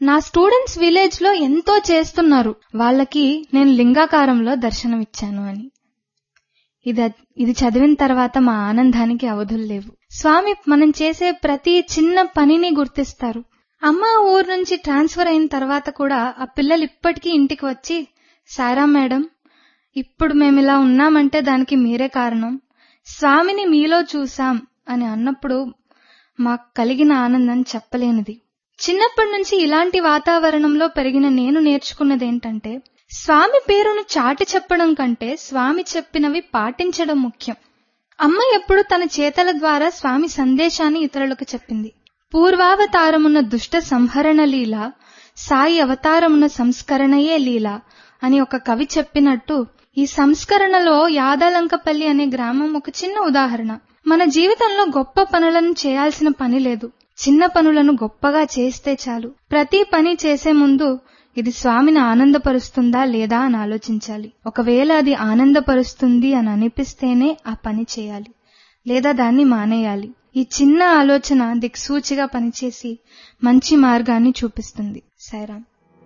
నా students village లో ఎంతో చేస్తున్నారు వాళ్ళకి నేను లింగాకారంలో దర్శనమిచ్చాను అని ఇది ఇది చదివిన తర్వాత మా ఆనందానికి అవధులు లేవు స్వామి మనం చేసే ప్రతి చిన్న పనిని గుర్తిస్తారు అమ్మ ఊరు నుంచి ట్రాన్స్ఫర్ అయిన తర్వాత కూడా ఆ పిల్లలు ఇప్పటికీ ఇంటికి వచ్చి సారా మేడం ఇప్పుడు మేము ఇలా ఉన్నామంటే దానికి మీరే కారణం స్వామిని మీలో చూసాం అని అన్నప్పుడు మాకు కలిగిన ఆనందం చెప్పలేనిది చిన్నప్పటి నుంచి ఇలాంటి వాతావరణంలో పెరిగిన నేను నేర్చుకున్నదేంటంటే స్వామి పేరును చాటి చెప్పడం కంటే స్వామి చెప్పినవి పాటించడం ముఖ్యం అమ్మ ఎప్పుడు తన చేతల ద్వారా స్వామి సందేశాన్ని ఇతరులకు చెప్పింది పూర్వావతారమున్న దుష్ట సంహరణ లీల సాయి అవతారమున్న సంస్కరణయే లీల అని ఒక కవి చెప్పినట్టు ఈ సంస్కరణలో యాదలంకపల్లి అనే గ్రామం ఒక చిన్న ఉదాహరణ మన జీవితంలో గొప్ప పనులను చేయాల్సిన పని లేదు చిన్న పనులను గొప్పగా చేస్తే చాలు ప్రతి పని చేసే ముందు ఇది స్వామిని ఆనందపరుస్తుందా లేదా అని ఆలోచించాలి ఒకవేళ అది ఆనందపరుస్తుంది అని అనిపిస్తేనే ఆ పని చేయాలి లేదా దాన్ని మానేయాలి ఈ చిన్న ఆలోచన దిక్సూచిగా పనిచేసి మంచి మార్గాన్ని చూపిస్తుంది సైరామ్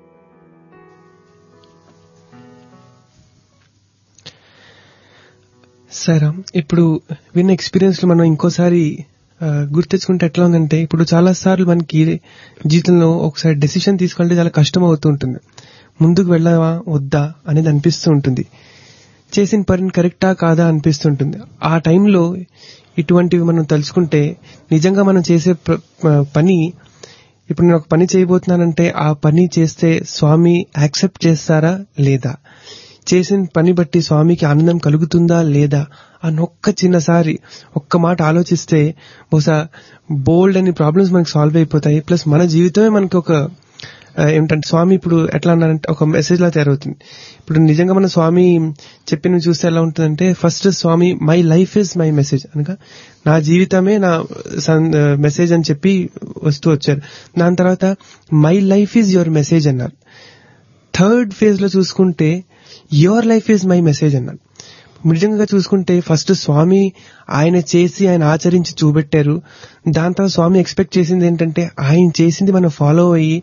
సరే ఇప్పుడు విన్న ఎక్స్పీరియన్స్ లో మనం ఇంకోసారి ఆ, గుర్తెచ్చుకుంటే ఎట్లా ఉందంటే ఇప్పుడు చాలా సార్లు మనకి జీవితంలో ఒకసారి డెసిషన్ తీసుకోవాలంటే చాలా కష్టం అవుతూ ఉంటుంది ముందుకు వెళ్ళావా వద్దా అనేది అనిపిస్తూ ఉంటుంది చేసిన పని కరెక్టా కాదా అనిపిస్తుంటుంది ఆ టైంలో ఇటువంటివి మనం తలుచుకుంటే నిజంగా మనం చేసే ప్ర- పని ఇప్పుడు నేను ఒక పని చేయబోతున్నానంటే ఆ పని చేస్తే స్వామి యాక్సెప్ట్ చేస్తారా లేదా చేసిన పని బట్టి స్వామికి ఆనందం కలుగుతుందా లేదా అని ఒక్క చిన్నసారి ఒక్క మాట ఆలోచిస్తే బహుశా బోల్డ్ అని ప్రాబ్లమ్స్ మనకి సాల్వ్ అయిపోతాయి ప్లస్ మన జీవితమే మనకి ఒక ఆ, ఏమిటంటే స్వామి ఇప్పుడు ఎట్లా అన్నారంటే ఒక మెసేజ్ లా తయారవుతుంది ఇప్పుడు నిజంగా మన స్వామి చెప్పినవి చూస్తే ఎలా ఉంటుందంటే first Swami my life is my message అనగా నా జీవితమే నా మెసేజ్ అని చెప్పి వస్తూ వచ్చారు దాని తర్వాత my life is your message అన్నారు థర్డ్ ఫేజ్ లో చూసుకుంటే your life is my message అన్నారు నిజంగా చూసుకుంటే ఫస్ట్ స్వామి ఆయన చేసి ఆయన ఆచరించి చూపెట్టారు దాని తర్వాత స్వామి ఎక్స్పెక్ట్ చేసింది ఏంటంటే ఆయన చేసింది మనం ఫాలో అయ్యి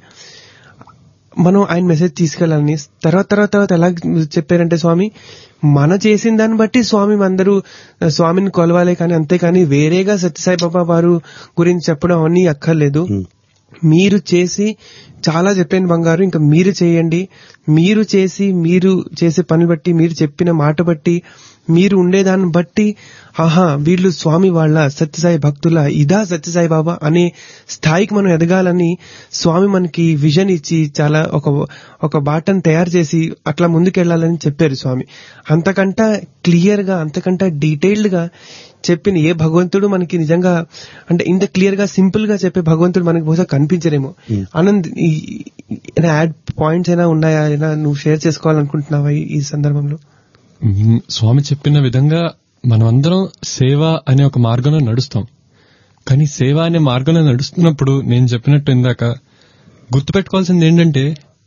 మనం ఆయన మెసేజ్ తీసుకెళ్ళాలని తర్వాత తర్వాత తర్వాత ఎలా చెప్పారంటే స్వామి మన చేసిన దాన్ని బట్టి స్వామి అందరూ స్వామిని కొలవాలి కానీ అంతేకాని వేరేగా సత్యసాయి బాబా వారు గురించి చెప్పడం అవన్నీ అక్కర్లేదు మీరు చేసి చాలా చెప్పాను బంగారు ఇంకా మీరు చేయండి మీరు చేసి మీరు చేసే పని బట్టి మీరు చెప్పిన మాట బట్టి మీరు ఉండేదాన్ని బట్టి ఆహా వీళ్ళు స్వామి వాళ్ళ సత్యసాయి భక్తుల ఇదా సత్యసాయి బాబా అనే స్థాయికి మనం ఎదగాలని స్వామి మనకి విజన్ ఇచ్చి చాలా ఒక ఒక బాటను తయారు చేసి అట్లా ముందుకెళ్లాలని చెప్పారు స్వామి అంతకంట క్లియర్ గా అంతకంట డీటెయిల్డ్ గా చెప్పిన ఏ భగవంతుడు మనకి నిజంగా అంటే ఇంత క్లియర్ గా సింపుల్ గా చెప్పే భగవంతుడు మనకి బహుశా కనిపించరేమో ఆనంద్ యాడ్ పాయింట్స్ అయినా ఉన్నాయా అయినా నువ్వు షేర్ చేసుకోవాలనుకుంటున్నావా ఈ- ఈ సందర్భంలో మ్మ్. స్వామి చెప్పిన విధంగా మనమందరం సేవ అనే ఒక మార్గంలో నడుస్తాం కానీ సేవ అనే మార్గంలో నడుస్తున్నప్పుడు నేను చెప్పినట్టు ఇందాక గుర్తుపెట్టుకోవాల్సింది ఏంటంటే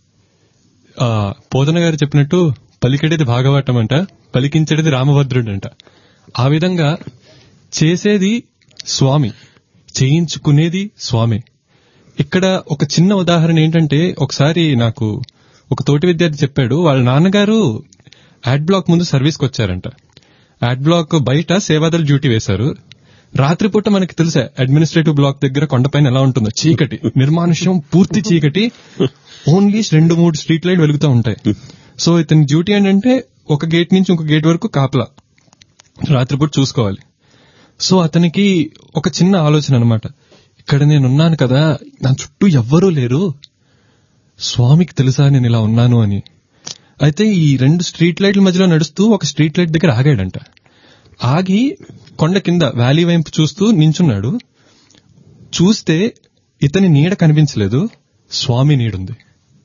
ఆ పోతన గారు చెప్పినట్టు పలికెడేది భాగవతం అంట పలికించేది రామభద్రుడు అంట ఆ విధంగా చేసేది స్వామి చేయించుకునేది స్వామి ఇక్కడ ఒక చిన్న ఉదాహరణ ఏంటంటే ఒకసారి నాకు ఒక తోటి విద్యార్థి చెప్పాడు వాళ్ళ నాన్నగారు యాడ్ బ్లాక్ ముందు సర్వీస్కి వచ్చారంట యాడ్ బ్లాక్ బయట సేవాదల డ్యూటీ వేశారు రాత్రిపూట మనకి తెలుసా అడ్మినిస్ట్రేటివ్ బ్లాక్ దగ్గర కొండపైన ఎలా ఉంటుందో చీకటి నిర్మానుష్యం పూర్తి చీకటి ఓన్లీ రెండు మూడు స్ట్రీట్ లైట్ వెలుగుతూ ఉంటాయి సో ఇతని డ్యూటీ ఏంటంటే ఒక గేట్ నుంచి ఇంకో గేట్ వరకు కాపలా రాత్రిపూట చూసుకోవాలి సో అతనికి ఒక చిన్న ఆలోచన అనమాట ఇక్కడ నేనున్నాను కదా నా చుట్టూ ఎవ్వరూ లేరు స్వామికి తెలుసా నేను ఇలా ఉన్నాను అని అయితే ఈ రెండు స్ట్రీట్ లైట్ల మధ్యలో నడుస్తూ ఒక స్ట్రీట్ లైట్ దగ్గర ఆగాడంట ఆగి కొండ కింద వ్యాలీ వైపు చూస్తూ నించున్నాడు చూస్తే ఇతని నీడ కనిపించలేదు స్వామి నీడుంది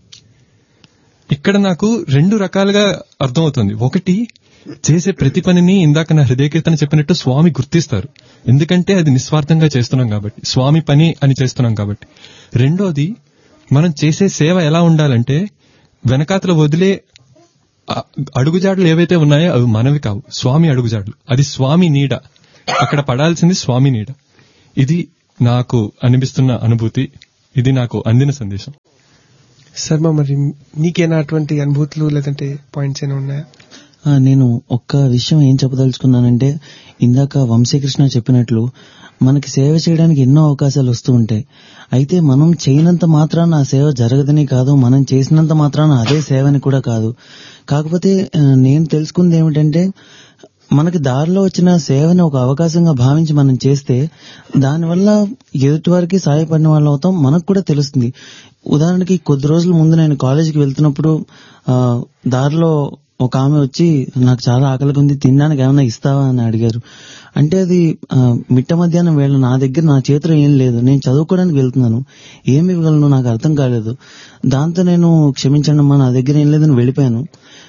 ఇక్కడ నాకు రెండు రకాలుగా అర్థమవుతుంది ఒకటి చేసే ప్రతి పనిని ఇందాక నా హృదయ కీర్తన చెప్పినట్టు స్వామి గుర్తిస్తారు ఎందుకంటే అది నిస్వార్థంగా చేస్తున్నాం కాబట్టి స్వామి పని అని చేస్తున్నాం కాబట్టి రెండోది మనం చేసే సేవ ఎలా ఉండాలంటే వెనకాతల వదిలే ఆ అడుగుజాడలు ఏవైతే ఉన్నాయో అవి మనవి కావు స్వామి అడుగుజాడలు అది స్వామి నీడ అక్కడ పడాల్సింది స్వామి నీడ ఇది నాకు అనిపిస్తున్న అనుభూతి ఇది నాకు అందిన సందేశం శర్మ మరి నీకేనా అటువంటి అనుభూతులు లేదంటే పాయింట్స్ ఏమైనా ఉన్నాయా ఆ, నేను ఒక్క విషయం ఏం చెప్పదలుచుకున్నానంటే ఇందాక వంశీకృష్ణ చెప్పినట్లు మనకి సేవ చేయడానికి ఎన్నో అవకాశాలు వస్తూ ఉంటాయి అయితే మనం చేయనంత మాత్రాన ఆ సేవ జరగదని కాదు మనం చేసినంత మాత్రాన అదే సేవని కూడా కాదు కాకపోతే ఆ, నేను తెలుసుకుంది ఏమిటంటే మనకి దారిలో వచ్చిన సేవని ఒక అవకాశంగా భావించి మనం చేస్తే దానివల్ల ఎదుటి వారికి సహాయపడిన వాళ్ళు అవుతాం మనకు కూడా తెలుస్తుంది ఉదాహరణకి కొద్ది రోజుల ముందు నేను కాలేజీకి వెళ్తున్నప్పుడు ఆ, దారిలో ఒక ఆమె వచ్చి నాకు చాలా ఆకలిగా ఉంది తినడానికి ఏమైనా ఇస్తావా అని అడిగారు అంటే అది ఆ, మిట్ట మధ్యాహ్నం వేళ నా దగ్గర నా చేతిలో ఏం లేదు నేను చదువుకోవడానికి వెళ్తున్నాను ఏమి ఇవ్వగలను నాకు అర్థం కాలేదు దాంతో నేను క్షమించండి అమ్మా నా దగ్గర ఏం లేదని వెళ్ళిపోయాను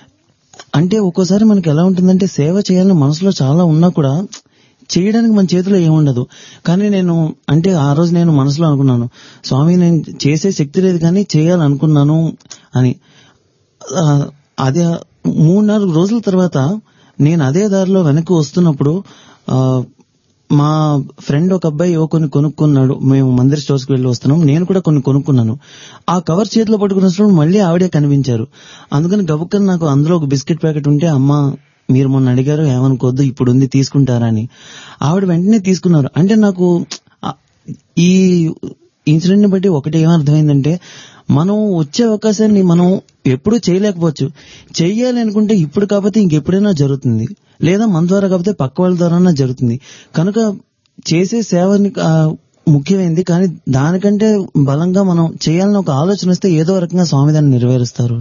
అంటే ఒక్కోసారి మనకి ఎలా ఉంటుందంటే సేవ చేయాలని మనసులో చాలా ఉన్నా కూడా చేయడానికి మన చేతిలో ఏముండదు కానీ నేను అంటే ఆ రోజు నేను మనసులో అనుకున్నాను స్వామి నేను చేసే శక్తి లేదు కానీ చేయాలనుకున్నాను అని ఆ, అదే మూడు నాలుగు రోజుల తర్వాత నేను అదే దారిలో వెనక్కి వస్తున్నప్పుడు ఆ, మా ఫ్రెండ్ ఒక అబ్బాయి ఏవో కొన్ని కొనుక్కున్నాడు మేము మందిర స్టోర్స్ కి వెళ్ళి వస్తున్నాం నేను కూడా కొన్ని కొనుక్కున్నాను ఆ కవర్ చేతిలో పట్టుకున్నప్పుడు మళ్ళీ ఆవిడే కనిపించారు అందుకని గబుక్కని నాకు అందులో ఒక బిస్కెట్ ప్యాకెట్ ఉంటే అమ్మ మీరు మొన్న అడిగారు ఏమనుకోవద్దు ఇప్పుడు ఉంది తీసుకుంటారా అని ఆవిడ వెంటనే తీసుకున్నారు అంటే నాకు ఆ, ఈ ఇన్సిడెంట్ ని బట్టి ఒకటి ఏమర్థమైందంటే మనం వచ్చే అవకాశాన్ని మనం ఎప్పుడూ చేయలేకపోవచ్చు చెయ్యాలి అనుకుంటే ఇప్పుడు కాకపోతే ఇంకెప్పుడైనా జరుగుతుంది లేదా మన ద్వారా కాకపోతే పక్క వాళ్ళ ద్వారా జరుగుతుంది కనుక చేసే సేవని ఆ, ముఖ్యమైనది కానీ దానికంటే బలంగా మనం చేయాలని ఒక ఆలోచన వస్తే ఏదో రకంగా స్వామి దాన్ని నెరవేరుస్తారు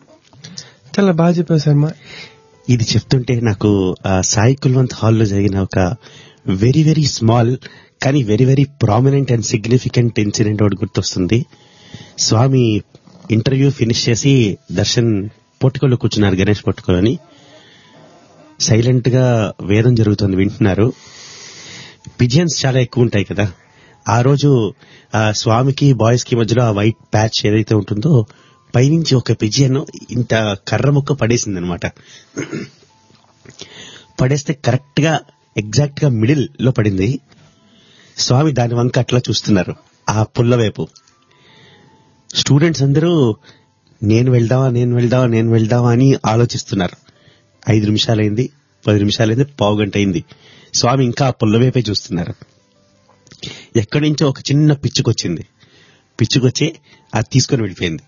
చాలా బాగా చెప్పావు శర్మ ఇది చెప్తుంటే నాకు ఆ సాయి కుల్వంత్ హాల్లో జరిగిన ఒక వెరీ వెరీ స్మాల్ కానీ very very prominent and significant incident ఒకటి గుర్తొస్తుంది స్వామి ఇంటర్వ్యూ ఫినిష్ చేసి దర్శన్ పొట్టుకోలో కూర్చున్నారు గణేష్ పొట్టుకోలని సైలెంట్ గా వేదం జరుగుతుంది వింటున్నారు పిజియన్స్ చాలా ఎక్కువ ఉంటాయి కదా ఆ రోజు ఆ స్వామికి బాయ్స్ కి మధ్యలో ఆ వైట్ ప్యాచ్ ఏదైతే ఉంటుందో పైనుంచి ఒక పిజియన్ ఇంత కర్ర ముక్క పడేసింది అనమాట పడేస్తే కరెక్ట్ గా ఎగ్జాక్ట్ గా మిడిల్ లో పడింది స్వామి దాని వంక అట్లా చూస్తున్నారు ఆ పుల్ల వైపు స్టూడెంట్స్ అందరూ నేను వెళ్దామా నేను వెళ్దామా నేను వెళ్దామా అని ఆలోచిస్తున్నారు ఐదు నిమిషాలైంది పది నిమిషాలైంది పావు గంట అయింది స్వామి ఇంకా ఆ పుల్ల వైపే చూస్తున్నారు ఎక్కడి నుంచో ఒక చిన్న పిచ్చుకొచ్చింది పిచ్చుకొచ్చి అది తీసుకొని వెళ్ళిపోయింది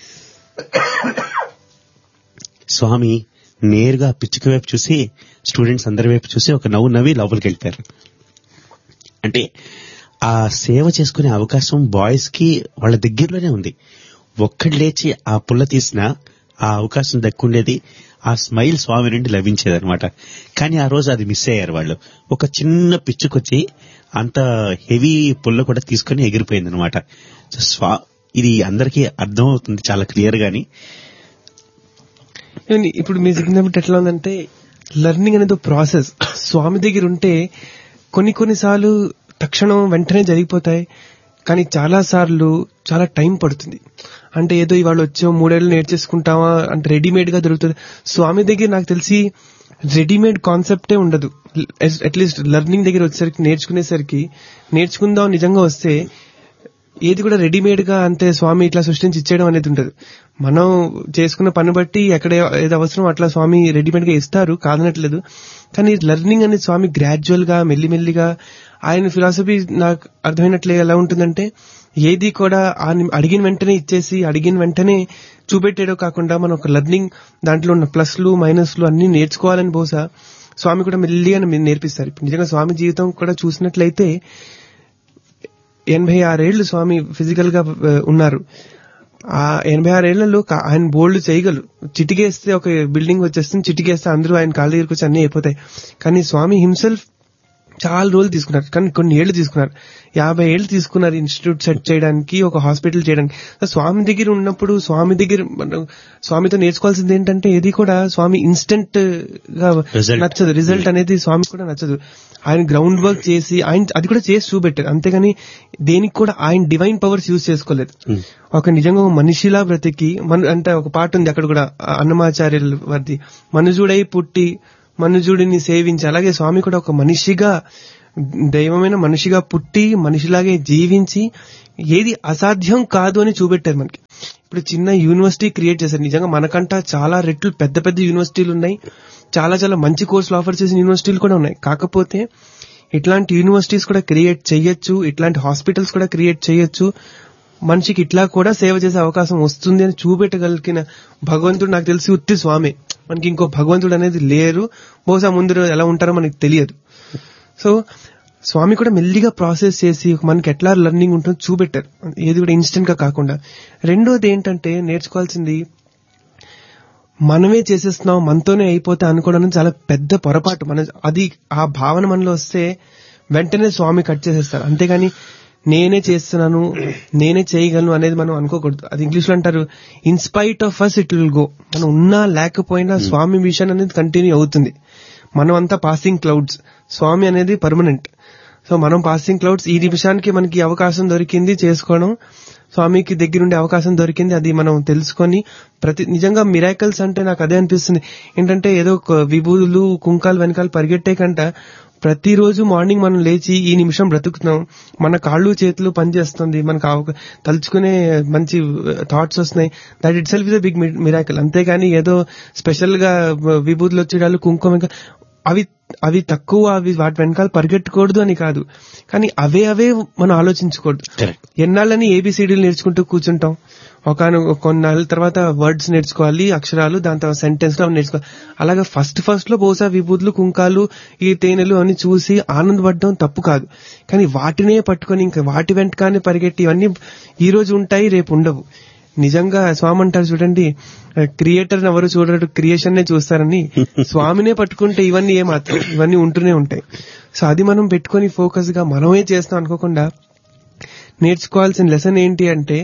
స్వామి నేరుగా ఆ పిచ్చుక వైపు చూసి స్టూడెంట్స్ అందరి వైపు చూసి ఒక నవ్వు నవ్వి లోపలికి వెళ్ళిపోయారు అంటే ఆ సేవ చేసుకునే అవకాశం బాయ్స్ కి వాళ్ళ దగ్గరలోనే ఉంది ఒక్కడు లేచి ఆ పుల్ల తీసిన ఆ అవకాశం దక్కుండేది ఆ స్మైల్ స్వామి నుండి లభించేది అనమాట కానీ ఆ రోజు అది మిస్ అయ్యారు వాళ్ళు ఒక చిన్న పిచ్చుకొచ్చి అంత హెవీ పుల్ల కూడా తీసుకొని ఎగిరిపోయింది అనమాట స్వా ఇది అందరికీ అర్థం అవుతుంది చాలా క్లియర్ గాని ఏమండి, ఇప్పుడు మీరు చెప్పినప్పుడు ఎట్లా ఉందంటే లెర్నింగ్ అనేది ప్రాసెస్ స్వామి దగ్గర ఉంటే కొన్ని కొన్నిసార్లు తక్షణం వెంటనే జరిగిపోతాయి కానీ చాలా సార్లు చాలా టైం పడుతుంది అంటే ఏదో ఇవాళ వచ్చాం మూడేళ్ళు నేర్చేసుకుంటామా అంటే రెడీమేడ్ గా దొరుకుతుంది స్వామి దగ్గర నాకు తెలిసి రెడీమేడ్ కాన్సెప్టే ఉండదు అట్లీస్ట్ లెర్నింగ్ దగ్గర వచ్చేసరికి నేర్చుకునేసరికి నేర్చుకుందాం నిజంగా వస్తే ఏది కూడా రెడీమేడ్ గా అంతే స్వామి ఇట్లా సృష్టించి ఇచ్చేయడం అనేది ఉండదు మనం చేసుకున్న పని బట్టి ఎక్కడ ఏది అవసరం అట్లా స్వామి రెడీమేడ్ గా ఇస్తారు కాదనట్లేదు కానీ లెర్నింగ్ అనేది స్వామి గ్రాడ్యువల్ గా మెల్లిమెల్లిగా ఆయన ఫిలాసఫీ నాకు అర్థమైనట్లే ఎలా ఉంటుందంటే ఏది కూడా ఆయన అడిగిన వెంటనే ఇచ్చేసి అడిగిన వెంటనే చూపెట్టేయడం కాకుండా మనం ఒక లెర్నింగ్ దాంట్లో ఉన్న ప్లస్లు మైనస్లు అన్ని నేర్చుకోవాలని బహుశా స్వామి కూడా మెల్లిగా నేర్పిస్తారు ఇప్పుడు నిజంగా స్వామి జీవితం కూడా చూసినట్లయితే ఎనభై ఆరేళ్లు స్వామి ఫిజికల్ గా ఆ, ఉన్నారు ఆ ఎనభై ఆరేళ్లలో కా- ఆయన బోల్డ్ చేయగలరు చిటికేస్తే ఒక బిల్డింగ్ వచ్చేస్తుంది చిటికేస్తే అందరూ ఆయన కాళ్ళ దగ్గరికి వచ్చి అన్ని అయిపోతాయి కానీ స్వామి హిమ్సెల్ఫ్ చాలా రోజులు తీసుకున్నారు కానీ కొన్ని ఏళ్లు తీసుకున్నారు యాభై ఏళ్లు తీసుకున్నారు ఇన్స్టిట్యూట్ సెట్ చేయడానికి ఒక హాస్పిటల్ చేయడానికి సో స్వామి దగ్గర ఉన్నప్పుడు స్వామి దగ్గర మనం స్వామితో నేర్చుకోవాల్సింది ఏంటంటే ఏది కూడా స్వామి ఇన్స్టెంట్ గా Result. నచ్చదు రిజల్ట్ అనేది స్వామి కూడా నచ్చదు ఆయన గ్రౌండ్ వర్క్ చేసి ఆయన అది కూడా చేసి చూపెట్టారు అంతేగాని దేనికి కూడా ఆయన డివైన్ పవర్స్ యూజ్ చేసుకోలేదు Hmm. ఒక నిజంగా ఒక మనిషిలా బ్రతికి మన అంటే ఒక పాట ఉంది అక్కడ కూడా ఆ అన్నమాచార్యుల వారిది మనుజుడై పుట్టి మనుజుడిని సేవించి అలాగే స్వామి కూడా ఒక మనిషిగా దైవమైన మనిషిగా పుట్టి మనిషిలాగే జీవించి ఏది అసాధ్యం కాదు అని చూపెట్టారు మనకి ఇప్పుడు ఇప్పుడు చిన్న యూనివర్సిటీ క్రియేట్ చేశారు నిజంగా మనకంట చాలా రెట్లు పెద్ద పెద్ద యూనివర్సిటీలు ఉన్నాయి చాలా చాలా మంచి కోర్సులు ఆఫర్ చేసిన యూనివర్సిటీలు కూడా ఉన్నాయి కాకపోతే ఇట్లాంటి యూనివర్సిటీస్ కూడా క్రియేట్ చేయొచ్చు ఇట్లాంటి హాస్పిటల్స్ కూడా క్రియేట్ చేయొచ్చు మనిషికి ఇట్లా కూడా సేవ చేసే అవకాశం వస్తుంది అని చూపెట్టగలిగిన భగవంతుడు నాకు తెలిసి ఉత్తి స్వామి మనకి ఇంకో భగవంతుడు అనేది లేరు బహుశా ముందు రోజు ఎలా ఉంటారో మనకి తెలియదు సో స్వామి కూడా మెల్లిగా ప్రాసెస్ చేసి మనకి ఎట్లా లెర్నింగ్ ఉంటుందో చూపెట్టారు ఏది కూడా ఇన్స్టెంట్ గా కాకుండా రెండోది ఏంటంటే నేర్చుకోవాల్సింది మనమే చేసేస్తున్నాం మనతోనే అయిపోతే అనుకోవడం చాలా పెద్ద పొరపాటు మన అది ఆ భావన మనలో వస్తే వెంటనే స్వామి కట్ చేసేస్తారు అంతేగాని నేనే చేస్తున్నాను నేనే చేయగలను అనేది మనం అనుకోకూడదు అది ఇంగ్లీష్ లో అంటారు in spite of us it will go మనం ఉన్నా లేకపోయినా స్వామి మిషన్ అనేది కంటిన్యూ అవుతుంది మనం అంతా పాసింగ్ క్లౌడ్స్ స్వామి అనేది పర్మనెంట్ సో మనం పాసింగ్ క్లౌడ్స్ ఈ నిమిషానికి మనకి అవకాశం దొరికింది చేసుకోవడం స్వామికి దగ్గరుండే అవకాశం దొరికింది అది మనం తెలుసుకొని ప్రతి నిజంగా మిరాకల్స్ అంటే నాకు అదే అనిపిస్తుంది ఏంటంటే ఏదో ఒక విభూదులు కుంకాలు వెనకాల పరిగెట్టే కంట ప్రతిరోజు మార్నింగ్ మనం లేచి ఈ నిమిషం బ్రతుకుతున్నాం మన కాళ్ళు చేతులు పనిచేస్తుంది మనకు అవ- తలుచుకునే మంచి థాట్స్ వస్తున్నాయి that itself is a big miracle అంతేగాని ఏదో స్పెషల్ గా విభూతులు వచ్చేటాలు కుంకుమ ఇంకా అవి అవి తక్కువ అవి వాటి వెనకాల పరిగెట్టకూడదు అని కాదు కానీ అవే అవే మనం ఆలోచించకూడదు Correct. ఎన్నాళ్ళని ఏబిసిడీలు నేర్చుకుంటూ కూర్చుంటాం ఒక కొన్నాళ్ళ తర్వాత వర్డ్స్ నేర్చుకోవాలి అక్షరాలు దాని తర్వాత సెంటెన్స్ లో నేర్చుకోవాలి అలాగే ఫస్ట్ ఫస్ట్ లో బహుశా విభూతులు కుంకాలు ఈ తేనెలు అని చూసి ఆనందపడడం తప్పు కాదు కానీ వాటినే పట్టుకొని ఇంకా వాటి వెంటకానే పరిగెట్టి ఇవన్నీ ఈ రోజు ఉంటాయి రేపు ఉండవు నిజంగా స్వామి అంటారు చూడండి క్రియేటర్ ఎవరు చూడరు క్రియేషన్ నే చూస్తారని స్వామినే పట్టుకుంటే ఇవన్నీ ఏమాత్రం ఇవన్నీ ఉంటూనే ఉంటాయి సో అది మనం పెట్టుకొని ఫోకస్ గా మనమే చేస్తాం అనుకోకుండా నేర్చుకోవాల్సిన లెసన్ ఏంటి అంటే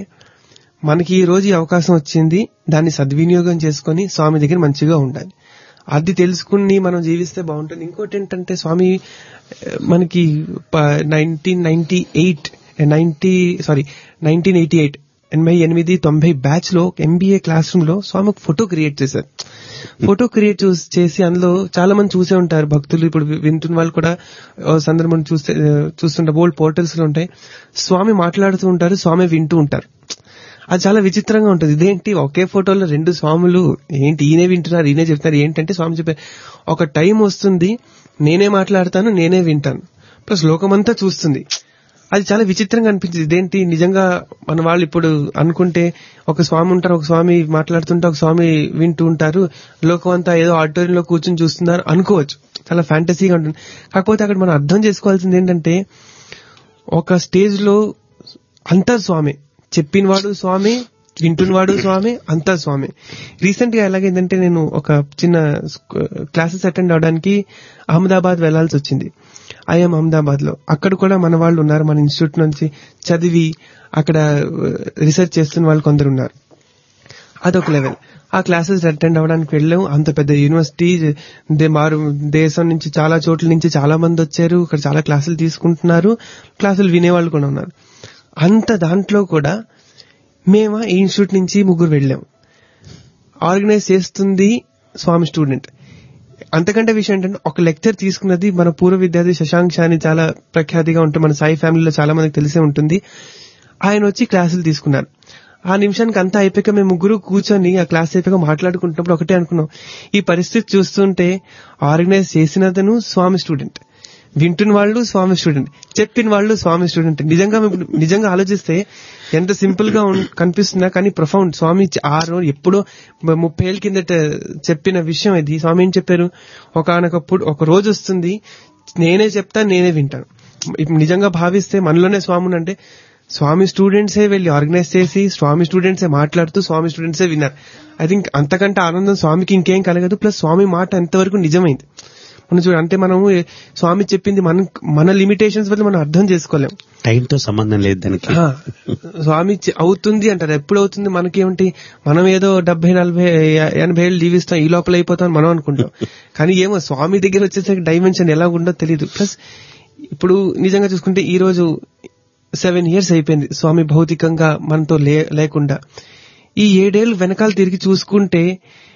మనకి ఈ రోజు ఈ అవకాశం వచ్చింది దాన్ని సద్వినియోగం చేసుకొని స్వామి దగ్గర మంచిగా ఉండాలి అది తెలుసుకుని మనం జీవిస్తే బాగుంటుంది ఇంకోటి ఏంటంటే స్వామి ఆ, మనకి nineteen ninety eight ninety sorry nineteen eighty eight ఎనభై ఎనిమిది తొంభై బ్యాచ్ లో ఎంబీఏ క్లాస్ రూమ్ లో స్వామి ఒక ఫోటో క్రియేట్ చేశారు ఫోటో క్రియేట్ చూస్- చేసి అందులో చాలా మంది చూసే ఉంటారు భక్తులు ఇప్పుడు వి- వింటున్న వాళ్ళు కూడా ఓ సందర్భం చూస్తే ఆ, చూస్తుంటారు బోల్డ్ పోర్టల్స్ లో ఉంటాయి స్వామి మాట్లాడుతూ ఉంటారు స్వామి వింటూ ఉంటారు అది చాలా విచిత్రంగా ఉంటుంది ఇదేంటి ఒకే ఫోటోలో రెండు స్వాములు ఏంటి ఈయనే వింటున్నారు ఈయనే చెప్తున్నారు ఏంటంటే స్వామి చెప్పారు ఒక టైం వస్తుంది నేనే మాట్లాడతాను నేనే వింటాను ప్లస్ లోకమంతా చూస్తుంది అది చాలా విచిత్రంగా అనిపించింది ఇదేంటి నిజంగా మన వాళ్ళు ఇప్పుడు అనుకుంటే ఒక స్వామి ఉంటారు ఒక స్వామి మాట్లాడుతుంటే ఒక స్వామి వింటూ ఉంటారు లోకం అంతా ఏదో ఆడిటోరియంలో కూర్చొని చూస్తున్నారు అనుకోవచ్చు చాలా ఫ్యాంటసీగా ఉంటుంది కాకపోతే అక్కడ మనం అర్థం చేసుకోవాల్సింది ఏంటంటే ఒక స్టేజ్ లో అంతా స్వామి చెప్పినవాడు స్వామి వింటున్నవాడు స్వామి అంతా స్వామి రీసెంట్ గా ఎలాగైందంటే నేను ఒక చిన్న క్లాసెస్ అటెండ్ అవడానికి అహ్మదాబాద్ వెళ్లాల్సి వచ్చింది ఐఎం అహ్మదాబాద్ లో అక్కడ కూడా మన వాళ్ళు ఉన్నారు మన ఇన్స్టిట్యూట్ నుంచి చదివి అక్కడ రీసెర్చ్ చేస్తున్న వాళ్ళు కొందరు ఉన్నారు అదొక లెవెల్ ఆ క్లాసెస్ అటెండ్ అవ్వడానికి వెళ్ళాం అంత పెద్ద యూనివర్సిటీ దే మారు దేశం నుంచి చాలా చోట్ల నుంచి చాలా మంది వచ్చారు ఇక్కడ చాలా క్లాసులు తీసుకుంటున్నారు క్లాసులు వినేవాళ్ళు కూడా ఉన్నారు అంత దాంట్లో కూడా మేము ఈ ఇన్స్టిట్యూట్ నుంచి ముగ్గురు వెళ్ళాం ఆర్గనైజ్ చేస్తుంది స్వామి స్టూడెంట్ అంతకంటే విషయం ఏంటంటే ఒక లెక్చర్ తీసుకున్నది మన పూర్వ విద్యార్థి శశాంక్ షా అని చాలా ప్రఖ్యాతిగా ఉంటుంది మన సాయి ఫ్యామిలీలో చాలా మందికి తెలిసే ఉంటుంది ఆయన వచ్చి క్లాసులు తీసుకున్నారు ఆ నిమిషానికి అంతా అయిపోయాక మేము ముగ్గురు కూర్చొని ఆ క్లాస్ అయిపోయాక మాట్లాడుకుంటున్నప్పుడు ఒకటే అనుకున్నాం ఈ పరిస్థితి చూస్తుంటే ఆర్గనైజ్ చేసినదను స్వామి స్టూడెంట్ వింటున్న వాళ్ళు స్వామి స్టూడెంట్ చెప్పిన వాళ్ళు స్వామి స్టూడెంట్ నిజంగా మేము- నిజంగా ఆలోచిస్తే ఎంత సింపుల్ గా ఉన్- కనిపిస్తున్నా కానీ ప్రొఫౌండ్ స్వామి చ- ఆ రోజు ఎప్పుడో మ- ముప్పై ఏళ్ళ కిందట చెప్పిన విషయం ఇది స్వామి ఏం చెప్పారు ఒకనొకప్పుడు ఒక రోజు వస్తుంది నేనే చెప్తా నేనే వింటాను ఇప్పుడు నిజంగా భావిస్తే మనలోనే స్వామి అంటే స్వామి స్టూడెంట్సే వెళ్ళి ఆర్గనైజ్ చేసి స్వామి స్టూడెంట్సే మాట్లాడుతూ స్వామి స్టూడెంట్సే విన్నారు ఐ థింక్ అంతకంటే ఆనందం స్వామికి ఇంకేం కలగదు ప్లస్ స్వామి మాట ఎంతవరకు నిజమైంది మనం చూడ అంటే మనము ఏ- స్వామి చెప్పింది మనం మన లిమిటేషన్స్ వల్ల మనం అర్థం చేసుకోలేం టైంతో సంబంధం లేదు దానికి ఆ, స్వామి చె- అవుతుంది అంటారు ఎప్పుడు అవుతుంది మనకేమిటి మనం ఏదో డెబ్బై నలభై ఎ- ఎనభై ఏళ్ళు జీవిస్తాం ఈ లోపల అయిపోతాం అని మనం అనుకుంటాం కానీ ఏమో స్వామి దగ్గర వచ్చేసరికి డైమెన్షన్ ఎలా ఉండదో తెలియదు ప్లస్ ఇప్పుడు నిజంగా చూసుకుంటే ఈ రోజు సెవెన్ ఇయర్స్ అయిపోయింది స్వామి భౌతికంగా మనతో లే- లేకుండా ఈ ఏడేళ్లు వెనకాల తిరిగి చూసుకుంటే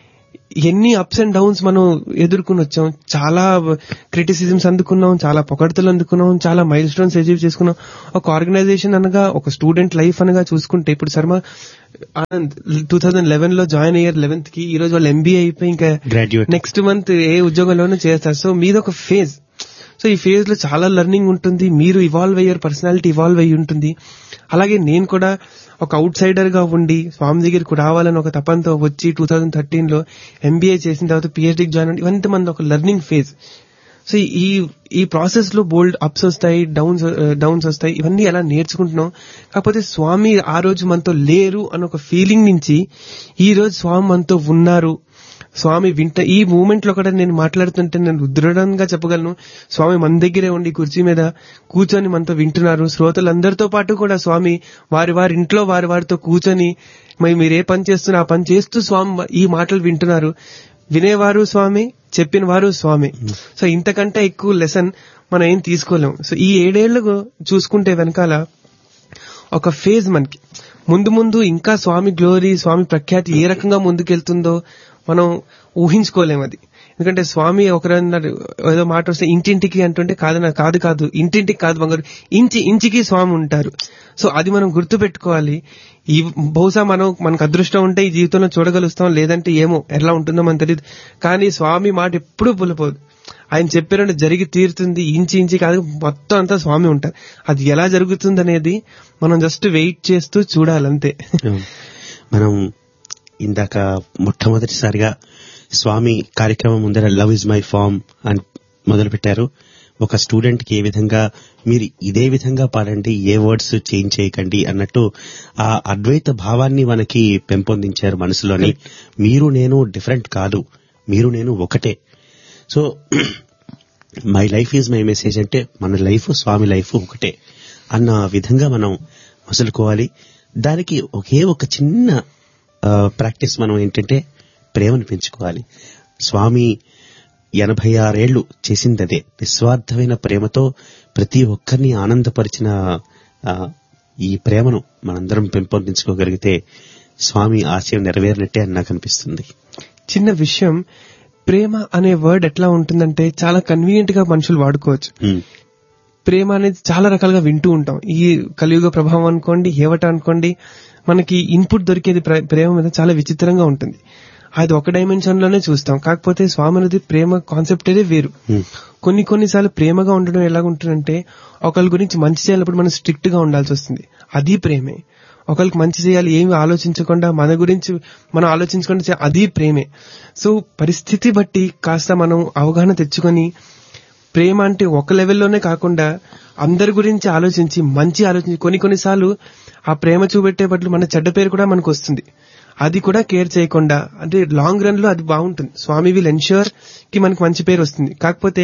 ఎన్ని అప్స్ అండ్ డౌన్స్ మనం ఎదుర్కొని వచ్చాం చాలా క్రిటిసిజమ్స్ అందుకున్నాం చాలా పొగడ్తలు అందుకున్నాం చాలా మైల్ స్టోన్స్ అచీవ్ చేసుకున్నాం ఒక ఆర్గనైజేషన్ అనగా ఒక స్టూడెంట్ లైఫ్ అనగా చూసుకుంటే ఇప్పుడు Sharma Anand two thousand eleven లో జాయిన్ అయ్యారు లెవెన్త్ కి ఈ రోజు వాళ్ళు ఎంబీఏ అయిపోయి ఇంకా Graduate. నెక్స్ట్ మంత్ ఏ ఉద్యోగంలోనూ చేస్తారు సో మీది ఒక ఫేజ్ సో ఈ ఫేజ్ లో చాలా లెర్నింగ్ ఉంటుంది మీరు ఇవాల్వ్ అయ్యారు పర్సనాలిటీ ఇవాల్వ్ అయ్యి ఉంటుంది అలాగే నేను కూడా ఒక అవుట్ సైడర్ గా ఉండి స్వామి దగ్గరికి రావాలని ఒక తపంతో వచ్చి టూ థౌజండ్ థర్టీన్ లో ఎంబీఏ చేసిన తర్వాత పిహెచ్డీకి జాయిన్ అవ్వండి ఇవంతా మన ఒక లెర్నింగ్ ఫేజ్ సో ఈ ఈ ప్రాసెస్ లో బోల్డ్ అప్స్ వస్తాయి డౌన్స్ డౌన్స్ వస్తాయి ఇవన్నీ ఎలా నేర్చుకుంటున్నాం కాకపోతే స్వామి ఆ రోజు మనతో లేరు అని ఒక ఫీలింగ్ నుంచి ఈ రోజు స్వామి మనతో ఉన్నారు స్వామి వింట ఈ మూమెంట్ లో కూడా నేను మాట్లాడుతుంటే నేను దృఢంగా చెప్పగలను స్వామి మన దగ్గరే ఉండి కుర్చీ మీద కూర్చొని మనతో వింటున్నారు శ్రోతలందరితో పాటు కూడా స్వామి వారి వారి ఇంట్లో వారి వారితో కూర్చొని మరి మీరు ఏ పని చేస్తున్నా ఆ పని చేస్తూ స్వామి ఈ మాటలు వింటున్నారు వినేవారు స్వామి చెప్పిన వారు స్వామి సో ఇంతకంటే ఎక్కువ లెసన్ మనం ఏం తీసుకోలేం సో ఈ ఏడేళ్లు చూసుకుంటే వెనకాల ఒక ఫేజ్ మనకి ముందు ముందు ఇంకా స్వామి గ్లోరీ స్వామి ప్రఖ్యాతి ఏ రకంగా ముందుకెళ్తుందో మనం ఊహించుకోలేం అది ఎందుకంటే స్వామి ఒకరన్నారు ఏదో మాట వస్తే ఇంటింటికి అంటుంటే కాదు నా కాదు కాదు ఇంటింటికి కాదు బంగారు ఇంచి ఇంచికి స్వామి ఉంటారు సో అది మనం గుర్తు పెట్టుకోవాలి ఈ బహుశా మనం మనకు అదృష్టం ఉంటే ఈ జీవితంలో చూడగలుస్తాం లేదంటే ఏమో ఎలా ఉంటుందో మనకు తెలియదు కానీ స్వామి మాట ఎప్పుడూ పులిపోదు ఆయన చెప్పినట్టు జరిగి తీరుతుంది ఇంచి ఇంచి కాదు మొత్తం అంతా స్వామి ఉంటారు అది ఎలా జరుగుతుంది అనేది మనం జస్ట్ వెయిట్ చేస్తూ చూడాలంతే మనం ఇందాక మొట్టమొదటిసారిగా స్వామి కార్యక్రమం ముందర లవ్ ఇస్ మై ఫామ్ అని మొదలు పెట్టారు ఒక స్టూడెంట్ కి ఏ విధంగా మీరు ఇదే విధంగా పాడండి ఏ వర్డ్స్ చేంజ్ చేయకండి అన్నట్టు ఆ అద్వైత భావాన్ని మనకి పెంపొందించారు మనసులోని మీరు నేను డిఫరెంట్ కాదు మీరు నేను ఒకటే so my life is my message అంటే మన లైఫ్ స్వామి లైఫ్ ఒకటే అన్న విధంగా మనం మసులుకోవాలి దానికి ఒకే ఒక చిన్న ప్రాక్టీస్ మనం ఏంటంటే ప్రేమను పెంచుకోవాలి స్వామి ఎనభై ఆరేళ్లు చేసింది అదే నిస్వార్థమైన ప్రేమతో ప్రతి ఒక్కరిని ఆనందపరిచిన ఆ, ఈ ప్రేమను మనందరం పెంపొందించుకోగలిగితే స్వామి ఆశయం నెరవేరినట్టే అని నాకు అనిపిస్తుంది చిన్న విషయం ప్రేమ అనే వర్డ్ ఎట్లా ఉంటుందంటే చాలా కన్వీనియంట్ గా మనుషులు వాడుకోవచ్చు ఉమ్, ప్రేమ అనేది చాలా రకాలుగా వింటూ ఉంటాం ఈ కలియుగ ప్రభావం అనుకోండి ఏవట అనుకోండి మనకి ఇన్పుట్ దొరికేది ప్ర- ప్రేమ మీద చాలా విచిత్రంగా ఉంటుంది అది ఒక డైమెన్షన్ లోనే చూస్తాం కాకపోతే స్వామి అనేది ప్రేమ కాన్సెప్ట్ అనేది వేరు ఉమ్, కొన్ని కొన్నిసార్లు ప్రేమగా ఉండడం ఎలా ఉంటుందంటే ఒకరి గురించి మంచి చేయాలప్పుడు మనం స్ట్రిక్ట్ గా ఉండాల్సి వస్తుంది అది ప్రేమే ఒకరికి మంచి చేయాలి ఏమి ఆలోచించకుండా మన గురించి మనం ఆలోచించకుండా చే- అది ప్రేమే సో పరిస్థితి బట్టి కాస్త మనం అవగాహన తెచ్చుకొని ప్రేమ అంటే ఒక లెవెల్లోనే కాకుండా అందరి గురించి ఆలోచించి మంచి ఆలోచించి కొన్ని కొన్నిసార్లు ఆ ప్రేమ చూపెట్టే బదులు మన చెడ్డ పేరు కూడా మనకు వస్తుంది అది కూడా కేర్ చేయకుండా అంటే లాంగ్ రన్ లో అది బాగుంటుంది స్వామి విల్ ఎన్ష్యూర్ కి మనకు మంచి పేరు వస్తుంది కాకపోతే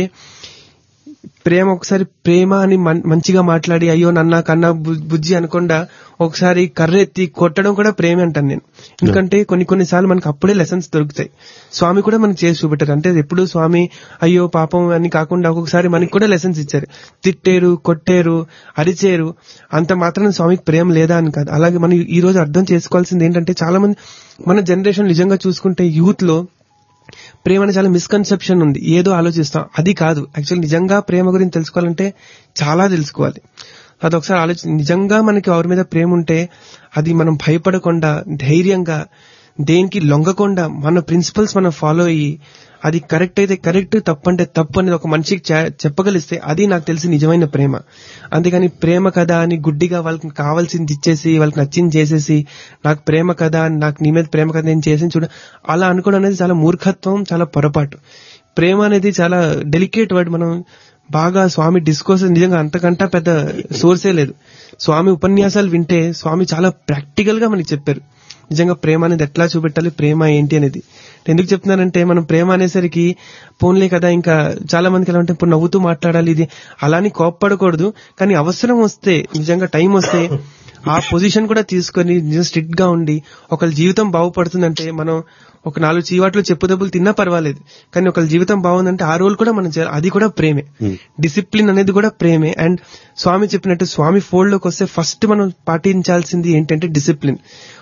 ప్రేమ ఒకసారి ప్రేమ అని మన్- మంచిగా మాట్లాడి అయ్యో నన్న కన్నా బు- బుజ్జి అనకుండా ఒకసారి కర్రెత్తి కొట్టడం కూడా ప్రేమే అంటాను నేను ఎందుకంటే కొన్ని కొన్నిసార్లు మనకు అప్పుడే లెసన్స్ దొరుకుతాయి స్వామి కూడా మనకు చేసి చూపెట్టారు అంటే ఎప్పుడు స్వామి అయ్యో పాపం అని కాకుండా ఒక్కొక్కసారి మనకి కూడా లెసన్స్ ఇచ్చారు తిట్టారు కొట్టారు అరిచేరు అంత మాత్రం స్వామికి ప్రేమ లేదా అని కాదు అలాగే మనం ఈ రోజు అర్థం చేసుకోవాల్సింది ఏంటంటే చాలా మంది మన జనరేషన్ నిజంగా చూసుకుంటే యూత్ లో ప్రేమ అనేది చాలా మిస్కన్సెప్షన్ ఉంది ఏదో ఆలోచిస్తాం అది కాదు యాక్చువల్ నిజంగా ప్రేమ గురించి తెలుసుకోవాలంటే చాలా తెలుసుకోవాలి అది ఒకసారి ఆలోచి నిజంగా మనకి ఎవరి మీద ప్రేమ ఉంటే అది మనం భయపడకుండా ధైర్యంగా దేనికి లొంగకుండా మన ప్రిన్సిపల్స్ మనం ఫాలో అయ్యి అది కరెక్ట్ అయితే కరెక్ట్ తప్పు అంటే తప్పు అనేది ఒక మనిషికి చే- చెప్పగలిస్తే అది నాకు తెలిసి నిజమైన ప్రేమ అంతేగాని ప్రేమ కదా అని గుడ్డిగా వాళ్ళకి కావాల్సింది ఇచ్చేసి వాళ్ళకి నచ్చింది చేసేసి నాకు ప్రేమ కదా నాకు నీ మీద ప్రేమ కదా నేను చేసి చూడ అలా అనుకోవడం అనేది చాలా మూర్ఖత్వం చాలా పొరపాటు ప్రేమ అనేది చాలా డెలికేట్ వర్డ్ మనం బాగా స్వామి డిస్కోర్స్ నిజంగా అంతకంటా పెద్ద సోర్సే లేదు స్వామి ఉపన్యాసాలు వింటే స్వామి చాలా ప్రాక్టికల్ గా మనకి చెప్పారు నిజంగా ప్రేమ అనేది ఎట్లా చూపెట్టాలి ప్రేమ ఏంటి అనేది ఎందుకు చెప్తున్నానంటే మనం ప్రేమ అనేసరికి పోన్లే కదా ఇంకా చాలా మందికి ఎలా అంటే ఇప్పుడు నవ్వుతూ మాట్లాడాలి ఇది అలాని కోప్పడకూడదు కానీ అవసరం వస్తే నిజంగా టైం వస్తే ఆ పొజిషన్ కూడా తీసుకొని నిజం స్ట్రిక్ట్ గా ఉండి ఒకళ్ళ జీవితం బాగుపడుతుందంటే మనం ఒక నాలుగు చీవాట్లు చెప్పు దెబ్బలు తిన్నా పర్వాలేదు కానీ ఒకళ్ళ జీవితం బాగుందంటే ఆ రోల్ కూడా మనం చేయాలి అది కూడా ప్రేమే డిసిప్లిన్ అనేది కూడా ప్రేమే అండ్ స్వామి చెప్పినట్టు స్వామి ఫోల్డ్ లోకి వస్తే ఫస్ట్ మనం పాటించాల్సింది ఏంటంటే డిసిప్లిన్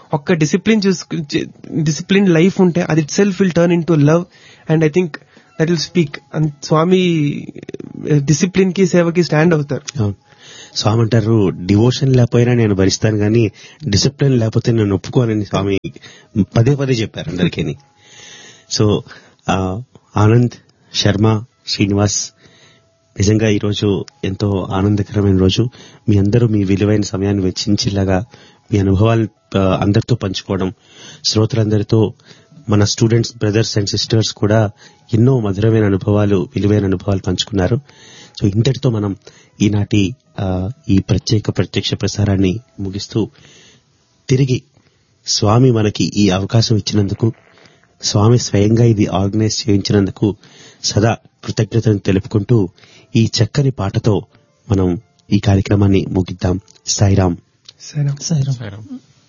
ఒక్క డిసిప్లిన్ చూసుకు డిసిప్లిన్ లైఫ్ ఉంటే అది itself will turn into love and I think that will speak Swami discipline కి సేవకి స్టాండ్ అవుతారు అవును. స్వామి అంటారు డివోషన్ లేకపోయినా నేను భరిస్తాను కానీ డిసిప్లిన్ లేకపోతే నేను ఒప్పుకోనని స్వామి పదే పదే చెప్పారు అందరికీ సో ఆ, ఆనంద్ శర్మ శ్రీనివాస్ నిజంగా ఈరోజు ఎంతో ఆనందకరమైన రోజు మీ అందరూ మీ విలువైన సమయాన్ని వెచ్చించేలాగా మీ అనుభవాలు ఆ, అందరితో పంచుకోవడం శ్రోతలందరితో మన స్టూడెంట్స్ బ్రదర్స్ అండ్ సిస్టర్స్ కూడా ఎన్నో మధురమైన అనుభవాలు విలువైన అనుభవాలు పంచుకున్నారు సో ఇంతటితో మనం ఈనాటి ఆ, ఈ ప్రత్యేక ప్రత్యక్ష ప్రసారాన్ని ముగిస్తూ తిరిగి స్వామి మనకి ఈ అవకాశం ఇచ్చినందుకు స్వామి స్వయంగా ఇది ఆర్గనైజ్ చేయించినందుకు సదా కృతజ్ఞతను తెలుపుకుంటూ ఈ చక్కని పాటతో మనం ఈ కార్యక్రమాన్ని ముగిద్దాం సాయిరాం సరే సాయిరాం సాయిరామ్